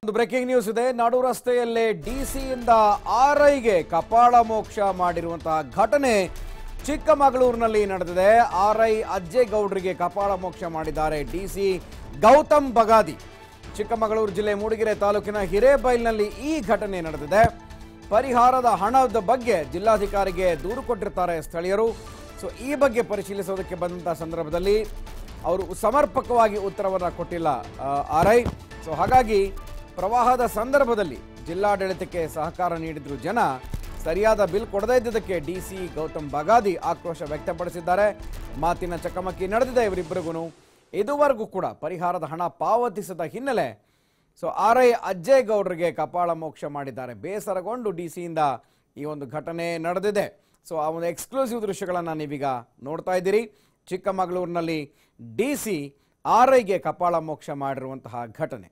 ಒಂದು breaking news ಇದೆ ನಾಡು ರಸ್ತೆಯಲ್ಲೇ ಡಿಸಿಯಿಂದ ಆರ್ಐಗೆ ಕಪಾಳ ಮೋಕ್ಷ ಮಾಡಿರುವಂತಹ ಘಟನೆ ಚಿಕ್ಕಮಗಳೂರಿನಲ್ಲಿ ನಡೆದಿದೆ ಆರ್ಐ ಅಜ್ಜೇಗೌಡರಿಗೆ ಕಪಾಳ ಮೋಕ್ಷ ಮಾಡಿದ್ದಾರೆ ಡಿಸಿ ಗೌತಮ್ ಬಗಾದಿ ಚಿಕ್ಕಮಗಳೂರು ಜಿಲ್ಲೆ ಮೂಡಿಗೆರೆ ತಾಲೂಕಿನ ಹಿರೇಬೈಲ್ನಲ್ಲಿ ಈ ಘಟನೆ ನಡೆದಿದೆ ಪರಿಹಾರದ ಹಣದ ಬಗ್ಗೆ ಜಿಲ್ಲಾಧಿಕಾರಿಗೆ ದೂರು ಕೊಟ್ಟಿರ್ತಾರೆ ಸ್ಥಳೀಯರು ಸೊ ಈ ಬಗ್ಗೆ ಪರಿಶೀಲಿಸೋದಕ್ಕೆ ಬಂದಂತಹ ಸಂದರ್ಭದಲ್ಲಿ ಅವರು ಸಮರ್ಪಕವಾಗಿ ಉತ್ತರವನ್ನು ಕೊಟ್ಟಿಲ್ಲ ಆರ್ ಐ ಸೊ ಹಾಗಾಗಿ ಪ್ರವಾಹದ ಸಂದರ್ಭದಲ್ಲಿ ಜಿಲ್ಲಾಡಳಿತಕ್ಕೆ ಸಹಕಾರ ನೀಡಿದ್ರು ಜನ ಸರಿಯಾದ ಬಿಲ್ ಕೊಡದೇ ಇದ್ದುದಕ್ಕೆ ಡಿ ಸಿ ಗೌತಮ್ ಬಗಾದಿ ಆಕ್ರೋಶ ವ್ಯಕ್ತಪಡಿಸಿದ್ದಾರೆ ಮಾತಿನ ಚಕಮಕಿ ನಡೆದಿದೆ ಇವರಿಬ್ಬರಿಗೂ ಇದುವರೆಗೂ ಕೂಡ ಪರಿಹಾರದ ಹಣ ಪಾವತಿಸದ ಹಿನ್ನೆಲೆ ಸೊ ಆರ್ ಐ ಅಜ್ಜೇಗೌಡರಿಗೆ ಕಪಾಳ ಮೋಕ್ಷ ಮಾಡಿದ್ದಾರೆ ಬೇಸರಗೊಂಡು ಡಿ ಸಿಯಿಂದ ಈ ಒಂದು ಘಟನೆ ನಡೆದಿದೆ ಸೊ ಆ ಒಂದು ಎಕ್ಸ್ಕ್ಲೂಸಿವ್ ದೃಶ್ಯಗಳನ್ನು ನೀವೀಗ ನೋಡ್ತಾ ಇದ್ದೀರಿ ಚಿಕ್ಕಮಗಳೂರಿನಲ್ಲಿ ಡಿ ಸಿ ಆರ್ ಐಗೆ ಕಪಾಳ ಮೋಕ್ಷ ಮಾಡಿರುವಂತಹ ಘಟನೆ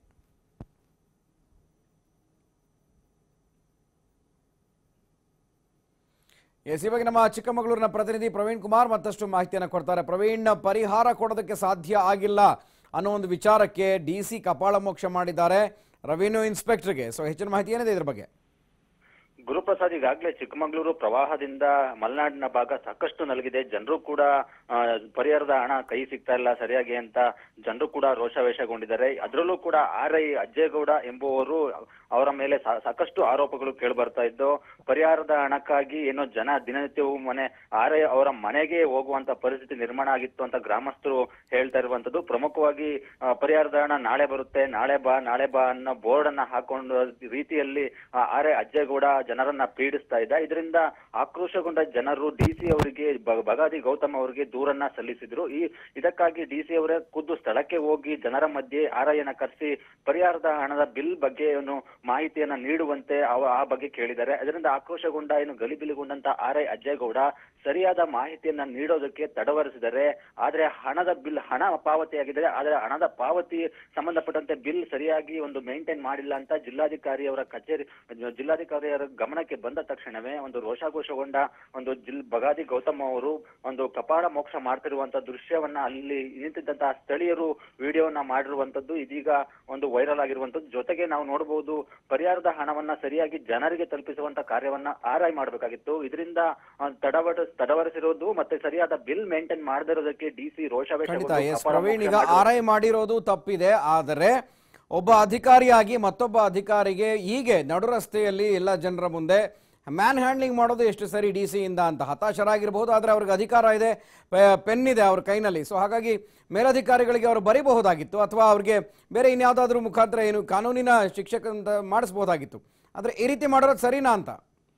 ಎಸ್ ಈ ಬಗ್ಗೆ ನಮ್ಮ ಚಿಕ್ಕಮಗಳೂರಿನ ಪ್ರತಿನಿಧಿ ಪ್ರವೀಣ್ ಕುಮಾರ್ ಮತ್ತಷ್ಟು ಮಾಹಿತಿಯನ್ನು ಕೊಡ್ತಾರೆ ಪ್ರವೀಣ್ ಪರಿಹಾರ ಕೊಡೋದಕ್ಕೆ ಸಾಧ್ಯ ಆಗಿಲ್ಲ ಅನ್ನೋ ಒಂದು ವಿಚಾರಕ್ಕೆ ಡಿ ಸಿ ಕಪಾಳ ಮೋಕ್ಷ ಮಾಡಿದ್ದಾರೆ ರೆವಿನ್ಯೂ ಇನ್ಸ್ಪೆಕ್ಟರ್ಗೆ ಸೊ ಹೆಚ್ಚಿನ ಮಾಹಿತಿ ಏನಿದೆ ಇದ್ರ ಬಗ್ಗೆ ಗುರುಪ್ರಸಾದ್ ಈಗಾಗಲೇ ಚಿಕ್ಕಮಗಳೂರು ಪ್ರವಾಹದಿಂದ ಮಲೆನಾಡಿನ ಭಾಗ ಸಾಕಷ್ಟು ನಲಗಿದೆ ಜನರು ಕೂಡ ಆ, ಪರಿಹಾರದ ಹಣ ಕೈ ಸಿಗ್ತಾ ಇಲ್ಲ ಸರಿಯಾಗಿ ಅಂತ ಜನರು ಕೂಡ ರೋಷಾವೇಶಗೊಂಡಿದ್ದಾರೆ ಅದರಲ್ಲೂ ಕೂಡ ಆರ್ ಐ ಅಜ್ಜೇಗೌಡ ಎಂಬುವರು ಅವರ ಮೇಲೆ ಸಾ- ಸಾಕಷ್ಟು ಆರೋಪಗಳು ಕೇಳಿ ಬರ್ತಾ ಇದ್ದು ಪರಿಹಾರದ ಹಣಕ್ಕಾಗಿ ಏನೋ ಜನ ದಿನನಿತ್ಯವೂ ಮನೆ ಆರ್ ಐ ಅವರ ಮನೆಗೆ ಹೋಗುವಂತ ಪರಿಸ್ಥಿತಿ ನಿರ್ಮಾಣ ಆಗಿತ್ತು ಅಂತ ಗ್ರಾಮಸ್ಥರು ಹೇಳ್ತಾ ಇರುವಂತದ್ದು ಪ್ರಮುಖವಾಗಿ ಆ, ಪರಿಹಾರದ ಹಣ ನಾಳೆ ಬರುತ್ತೆ ನಾಳೆ ಬಾ ನಾಳೆ ಬಾ ಅನ್ನೋ ಬೋರ್ಡ್ ಅನ್ನ ಹಾಕೊಂಡು ರೀತಿಯಲ್ಲಿ ಆ, ಆರ್ ಐ ಅಜ್ಜೇಗೌಡ ಜನರನ್ನ ಪೀಡಿಸ್ತಾ ಇದ್ದ ಇದರಿಂದ ಆಕ್ರೋಶಗೊಂಡ ಜನರು ಡಿಸಿ ಅವರಿಗೆ ಬ- ಬಗಾದಿ ಗೌತಮ್ ಅವರಿಗೆ ದೂರನ್ನ ಸಲ್ಲಿಸಿದ್ರು ಈ ಇದಕ್ಕಾಗಿ ಡಿಸಿ ಅವರೇ ಖುದ್ದು ಸ್ಥಳಕ್ಕೆ ಹೋಗಿ ಜನರ ಮಧ್ಯೆ ಆರೈಯನ್ನ ಕರೆಸಿ ಪರಿಹಾರದ ಹಣದ ಬಿಲ್ ಬಗ್ಗೆ ಏನು ಮಾಹಿತಿಯನ್ನ ನೀಡುವಂತೆ ಅವ ಆ ಬಗ್ಗೆ ಕೇಳಿದ್ದಾರೆ ಅದರಿಂದ ಆಕ್ರೋಶಗೊಂಡ ಏನು ಗಲಿಬಿಲಿಗೊಂಡಂತ ಆರ್ ಐ ಅಜ್ಜೇಗೌಡ ಸರಿಯಾದ ಮಾಹಿತಿಯನ್ನ ನೀಡೋದಕ್ಕೆ ತಡವರಿಸಿದರೆ ಆದ್ರೆ ಹಣದ ಬಿಲ್ ಹಣ ಪಾವತಿಯಾಗಿದೆ ಆದ್ರೆ ಹಣದ ಪಾವತಿ ಸಂಬಂಧಪಟ್ಟಂತೆ ಬಿಲ್ ಸರಿಯಾಗಿ ಒಂದು ಮೇಂಟೈನ್ ಮಾಡಿಲ್ಲ ಅಂತ ಜಿಲ್ಲಾಧಿಕಾರಿಯವರ ಕಚೇರಿ ಜಿಲ್ಲಾಧಿಕಾರಿಯವರ ಗಮನಕ್ಕೆ ಬಂದ ತಕ್ಷಣವೇ ಒಂದು ರೋಷಾಘೋಷಗೊಂಡ ಒಂದು ಜಿಲ್ ಬಗಾದಿ ಗೌತಮ್ ಅವರು ಒಂದು ಕಪಾಳ ಮೋಕ್ಷ ಮಾಡ್ತಿರುವಂತ ದೃಶ್ಯವನ್ನ ಅಲ್ಲಿ ನಿಂತಿದ್ದಂತಹ ಸ್ಥಳೀಯರು ವಿಡಿಯೋನ ಮಾಡಿರುವಂತದ್ದು ಇದೀಗ ಒಂದು ವೈರಲ್ ಆಗಿರುವಂತದ್ದು ಜೊತೆಗೆ ನಾವು ನೋಡಬಹುದು ಪರಿಹಾರದ ಹಣವನ್ನ ಸರಿಯಾಗಿ ಜನರಿಗೆ ತಲುಪಿಸುವಂತ ಕಾರ್ಯವನ್ನ ಆರ್ಐ ಮಾಡಬೇಕಾಗಿತ್ತು ಇದರಿಂದ ಆ, ತಡವಡ ತಡವರಿಸಿರೋದು ಮತ್ತೆ ಸರಿಯಾದ ಬಿಲ್ ಮೇಂಟೈನ್ ಮಾಡದಿರೋದಕ್ಕೆ ಡಿಸಿ ಖಂಡಿತ ಎಸ್ ರೋಷಾವೇಶ ಪ್ರವೀಣ್ ಈಗ ಆರ್ ಐ ಮಾಡಿರೋದು ತಪ್ಪಿದೆ ಆದರೆ ಒಬ್ಬ ಅಧಿಕಾರಿಯಾಗಿ ಮತ್ತೊಬ್ಬ ಅಧಿಕಾರಿಗೆ ಹೀಗೆ ನಡು ರಸ್ತೆಯಲ್ಲಿ ಎಲ್ಲ ಜನರ ಮುಂದೆ ಮ್ಯಾನ್ ಹ್ಯಾಂಡ್ಲಿಂಗ್ ಮಾಡೋದು ಎಷ್ಟು ಸರಿ ಡಿ ಸಿಯಿಂದ ಅಂತ ಹತಾಶರಾಗಿರ್ಬೋದು ಆದರೆ ಅವ್ರಿಗೆ ಅಧಿಕಾರ ಇದೆ ಪೆನ್ ಇದೆ ಅವ್ರ ಕೈನಲ್ಲಿ ಸೊ ಹಾಗಾಗಿ ಮೇಲಧಿಕಾರಿಗಳಿಗೆ ಅವರು ಬರೀಬಹುದಾಗಿತ್ತು ಅಥವಾ ಅವ್ರಿಗೆ ಬೇರೆ ಇನ್ಯಾವುದಾದ್ರೂ ಮುಖಾಂತರ ಏನು ಕಾನೂನಿನ ಶಿಕ್ಷಕ ಅಂತ ಮಾಡಿಸ್ಬೋದಾಗಿತ್ತು ಆದರೆ ಈ ರೀತಿ ಮಾಡೋದು ಸರಿನಾ ಅಂತ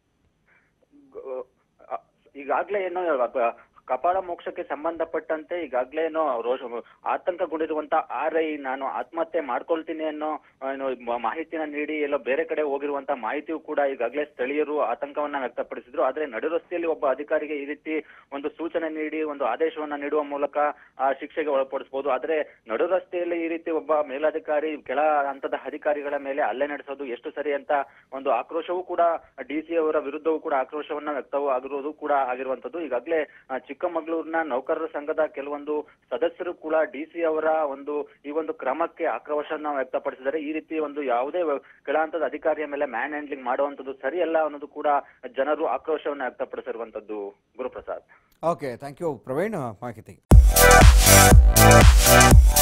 ಅ- ಈಗಾಗ್ಲೇ ಏನೋ ಅ- ಕಪಾಳ ಮೋಕ್ಷಕ್ಕೆ ಸಂಬಂಧಪಟ್ಟಂತೆ ಈಗಾಗ್ಲೇ ಏನೋ ರೋಷ ಆತಂಕಗೊಂಡಿರುವಂತ ಆರ್ ಐ ನಾನು ಆತ್ಮಹತ್ಯೆ ಮಾಡ್ಕೊಳ್ತೀನಿ ಅನ್ನೋ ಏನು ಮ- ಮಾಹಿತಿನ ನೀಡಿ ಎಲ್ಲೋ ಬೇರೆ ಕಡೆ ಹೋಗಿರುವಂತ ಮಾಹಿತಿಯೂ ಕೂಡ ಈಗಾಗ್ಲೇ ಸ್ಥಳೀಯರು ಆತಂಕವನ್ನ ವ್ಯಕ್ತಪಡಿಸಿದ್ರು ಆದ್ರೆ ನಡು ರಸ್ತೆಯಲ್ಲಿ ಒಬ್ಬ ಅಧಿಕಾರಿಗೆ ಈ ರೀತಿ ಒಂದು ಸೂಚನೆ ನೀಡಿ ಒಂದು ಆದೇಶವನ್ನ ನೀಡುವ ಮೂಲಕ ಆ ಶಿಕ್ಷೆಗೆ ಒಳಪಡಿಸಬಹುದು ಆದ್ರೆ ನಡು ರಸ್ತೆಯಲ್ಲಿ ಈ ರೀತಿ ಒಬ್ಬ ಮೇಲಧಿಕಾರಿ ಕೆಳ ಹಂತದ ಅಧಿಕಾರಿಗಳ ಮೇಲೆ ಹಲ್ಲೆ ನಡೆಸೋದು ಎಷ್ಟು ಸರಿ ಅಂತ ಒಂದು ಆಕ್ರೋಶವೂ ಕೂಡ ಡಿಸಿ ಅವರ ವಿರುದ್ಧವೂ ಕೂಡ ಆಕ್ರೋಶವನ್ನ ವ್ಯಕ್ತವೂ ಆಗಿರೋದು ಕೂಡ ಆಗಿರುವಂತದ್ದು ಈಗಾಗಲೇ ಆ, ಚಿಕ್ಕಮಗಳೂರಿನ ನೌಕರರ ಸಂಘದ ಕೆಲವೊಂದು ಸದಸ್ಯರು ಕೂಡ ಡಿಸಿ ಅವರ ಒಂದು ಈ ಒಂದು ಕ್ರಮಕ್ಕೆ ಆಕ್ರೋಶವನ್ನ ವ್ಯಕ್ತಪಡಿಸಿದ್ದಾರೆ ಈ ರೀತಿ ಒಂದು ಯಾವುದೇ ವ- ಕೆಳ ಹಂತದ ಅಧಿಕಾರಿಯ ಮೇಲೆ ಮ್ಯಾನ್ ಹ್ಯಾಂಡ್ಲಿಂಗ್ ಮಾಡುವಂತದ್ದು ಸರಿಯಲ್ಲ ಅನ್ನೋದು ಕೂಡ ಜನರು ಆಕ್ರೋಶವನ್ನ ವ್ಯಕ್ತಪಡಿಸಿರುವಂತದ್ದು Guruprasad okay thank you Praveen ಮಾಹಿತಿ